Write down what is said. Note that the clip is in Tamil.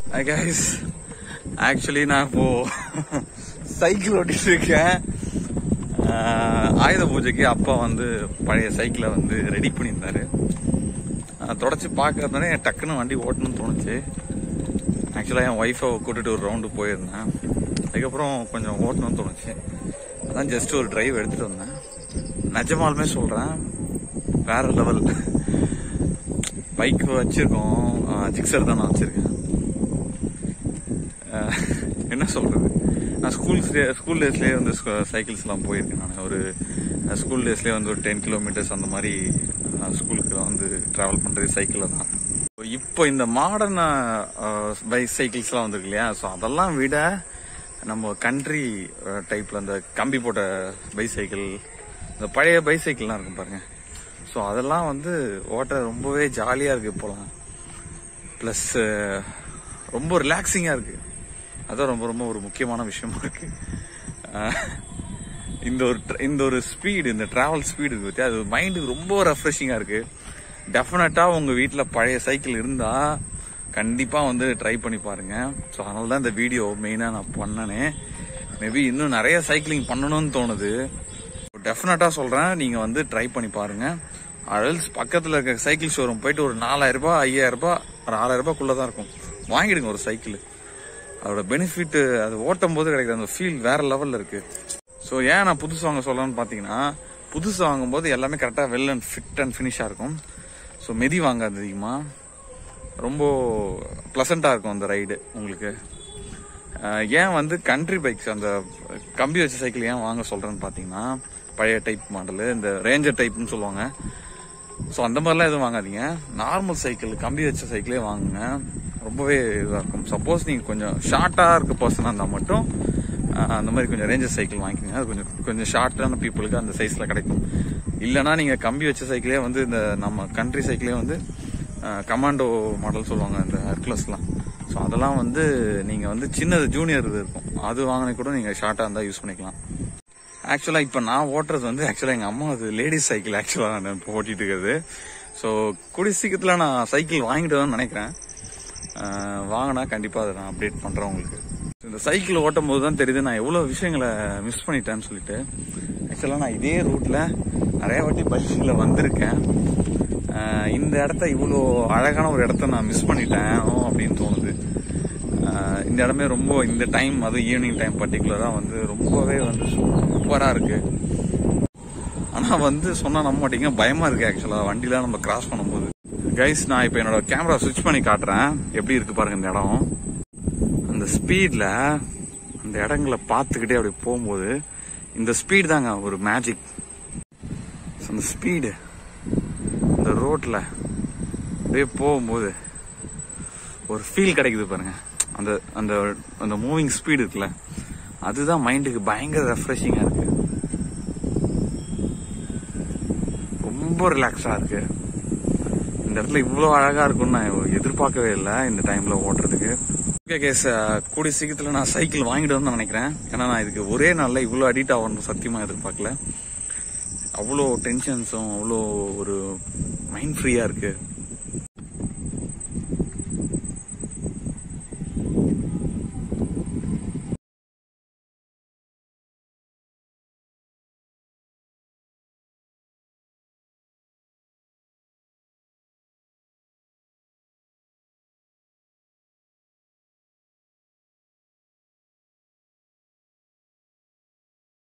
ஐ கைஸ் ஆக்சுவலி நான் இப்போ சைக்கிள் ஓட்டிட்டு இருக்கேன் ஆஹ், ஆயுத பூஜைக்கு அப்பா வந்து பழைய சைக்கிளை வந்து ரெடி பண்ணியிருந்தாரு தொடச்சி பார்க்கறதுனே டக்குன்னு வண்டி ஓட்டணும்னு தோணுச்சு ஆக்சுவலாக என் ஒய்ஃபை கூட்டிட்டு ஒரு ரவுண்டு போயிருந்தேன் அதுக்கப்புறம் கொஞ்சம் ஓட்டணும்னு தோணுச்சு அதான் ஜஸ்ட் ஒரு டிரைவ் எடுத்துட்டு வந்தேன் நிஜமாலுமே சொல்கிறேன் வேற லெவல் பைக் வச்சிருக்கோம் ஜிக்ஸர் தான் நான் வச்சிருக்கேன் அஹ், என்ன சொல்றது நான் ஸ்கூல் ஸ்கூல் டேஸ்லேயே வந்து சைக்கிள்ஸ் எல்லாம் போயிருக்கேன் நான் ஒரு ஸ்கூல் டேஸ்லேயே வந்து ஒரு டென் கிலோமீட்டர்ஸ் அந்த மாதிரி ஸ்கூலுக்கு வந்து டிராவல் பண்றது சைக்கிளில் தான் இப்போ இந்த மாடர்ன் பைக் சைக்கிள்ஸ்லாம் வந்திருக்கு இல்லையா ஸோ அதெல்லாம் விட நம்ம கண்ட்ரி டைப்ல அந்த கம்பி போட்ட பைசைக்கிள் இந்த பழைய பைசைக்கிள்லாம் இருக்கும் பாருங்க ஸோ அதெல்லாம் வந்து ஓட்ட ரொம்பவே ஜாலியாக இருக்கு இப்போலாம் ப்ளஸ் ரொம்ப ரிலாக்ஸிங்காக இருக்கு அதான் ரொம்ப ரொம்ப ஒரு முக்கியமான விஷயமா இருக்கு அஹ், இந்த ஒரு tra- இந்த ஒரு ஸ்பீடு இந்த டிராவல் ஸ்பீடு இருக்கு பத்தியா, அது மைண்டுக்கு ரொம்ப ரெஃப்ரெஷிங்காக இருக்கு டெஃபினட்டாக உங்கள் வீட்டில் பழைய சைக்கிள் இருந்தால் கண்டிப்பாக வந்து ட்ரை பண்ணி பாருங்க ஸோ அதனால தான் இந்த வீடியோ மெயினாக நான் பண்ணனே மேபி இன்னும் நிறைய சைக்கிளிங் பண்ணணும்னு தோணுது டெஃபினட்டாக சொல்கிறேன் நீங்கள் வந்து ட்ரை பண்ணி பாருங்க அடல்ஸ் பக்கத்தில் இருக்க சைக்கிள் ஷோரூம் போயிட்டு ஒரு நாலாயிரம் ரூபாய் ஐயாயிரம் ரூபாய் ஒரு ஆறாயிரம் ரூபாய்க்குள்ளே தான் இருக்கும் வாங்கிடுங்க ஒரு சைக்கிள் அதோட பெனிஃபிட் அது ஓட்டும் போது கிடைக்கிற அந்த ஃபீல் வேற லெவல்ல இருக்கு ஸோ ஏன் நான் புதுசு வாங்க சொல்லலாம்னு பார்த்தீங்கன்னா புதுசு வாங்கும்போது எல்லாமே கரெக்டாக வெல் அண்ட் ஃபிட் அண்ட் ஃபினிஷாக இருக்கும் ஸோ மெதி வாங்காது அதிகமாக ரொம்ப ப்ளசண்ட்டாக இருக்கும் அந்த ரைடு உங்களுக்கு அஹ் ஏன் வந்து கண்ட்ரி பைக்ஸ் அந்த கம்பி வச்ச சைக்கிள் ஏன் வாங்க சொல்றேன்னு பார்த்தீங்கன்னா பழைய டைப் மாடலு இந்த ரேஞ்சர் டைப்னு சொல்லுவாங்க ஸோ அந்த மாதிரிலாம் எதுவும் வாங்காதீங்க நார்மல் சைக்கிள் கம்பி வச்ச சைக்கிளே வாங்குங்க ரொம்பவே இதாக இருக்கும் சப்போஸ் நீங்கள் கொஞ்சம் ஷார்ட்டாக இருக்க பர்சனாக இருந்தால் மட்டும் அஹ், அந்த மாதிரி கொஞ்சம் ரேஞ்சர் சைக்கிள் வாங்கிக்கோங்க அது கொஞ்சம் கொஞ்சம் ஷார்ட்டான பீப்புளுக்கு அந்த சைஸில் கிடைக்கும் இல்லைனா நீங்கள் கம்பி வச்ச சைக்கிளே வந்து இந்த நம்ம கண்ட்ரி சைக்கிளே வந்து கமாண்டோ மாடல் சொல்லுவாங்க இந்த ஹெர்குலஸ்லாம் ஸோ அதெல்லாம் வந்து நீங்கள் வந்து சின்னது ஜூனியர் இது இருக்கும் அது வாங்கின கூட நீங்கள் ஷார்ட்டாக இருந்தால் யூஸ் பண்ணிக்கலாம் ஆக்சுவலாக இப்போ நான் ஓட்டுறது வந்து ஆக்சுவலாக எங்கள் அம்மா அது லேடிஸ் சைக்கிள் ஆக்சுவலாக நான் இப்போ ஓட்டிட்டு இருக்கிறது ஸோ கூடிய சீக்கிரத்தில் நான் சைக்கிள் வாங்கிட்டு நினைக்கிறேன் அஹ் வாங்கினா கண்டிப்பாக அதை நான் அப்டேட் பண்ணுறேன் உங்களுக்கு இந்த சைக்கிள் ஓட்டும் போது தான் தெரியுது நான் எவ்வளோ விஷயங்களை மிஸ் பண்ணிட்டேன்னு சொல்லிட்டு ஆக்சுவலாக நான் இதே ரூட்டில் நிறைய வாட்டி பைக்கில் வந்திருக்கேன் அஹ் இந்த இடத்த இவ்வளோ அழகான ஒரு இடத்த நான் மிஸ் பண்ணிட்டேன் அப்படின்னு தோணுது அஹ் இந்த இடமே ரொம்ப இந்த டைம் அதுவும் ஈவினிங் டைம் பர்டிகுலராக வந்து ரொம்பவே வந்து சூப்பராக இருக்கு ஆனால் வந்து சொன்னா நம்ப மாட்டீங்க பயமா இருக்கு ஆக்சுவலாக வண்டிலாம் நம்ம கிராஸ் பண்ணும்போது கைஸ் நான் இப்போ என்னோட கேமரா சுவிட்ச் பண்ணி காட்டுறேன் எப்படி இருக்கு பாருங்க இந்த இடம் அந்த ஸ்பீட்ல அந்த இடங்களை பார்த்துக்கிட்டே அப்படி போகும்போது இந்த ஸ்பீட் தாங்க ஒரு மேஜிக் அந்த ஸ்பீடு இந்த ரோட்ல அப்படியே போகும்போது ஒரு ஃபீல் கிடைக்குது பாருங்க அந்த அந்த அந்த மூவிங் ஸ்பீடு இருக்குல்ல அதுதான் மைண்டுக்கு பயங்கர ரெஃப்ரெஷிங்கா இருக்கு ரொம்ப ரிலாக்ஸா இருக்கு இந்த இடத்துல இவ்வளோ அழகா இருக்கும்னு நான் எதிர்பார்க்கவே இல்லை இந்த டைம்ல ஓட்டுறதுக்கு ஓகே கேஸ் கூடிய சீக்கிரத்தில் நான் சைக்கிள் வாங்கிட்டு வந்து நினைக்கிறேன் ஏன்னா நான் இதுக்கு ஒரே நாளில் இவ்வளோ அடிக்ட் ஆகணும் சத்தியமாக எதிர்பார்க்கல அவ்வளோ டென்ஷன்ஸும் அவ்வளோ ஒரு மைண்ட் ஃப்ரீயாக இருக்கு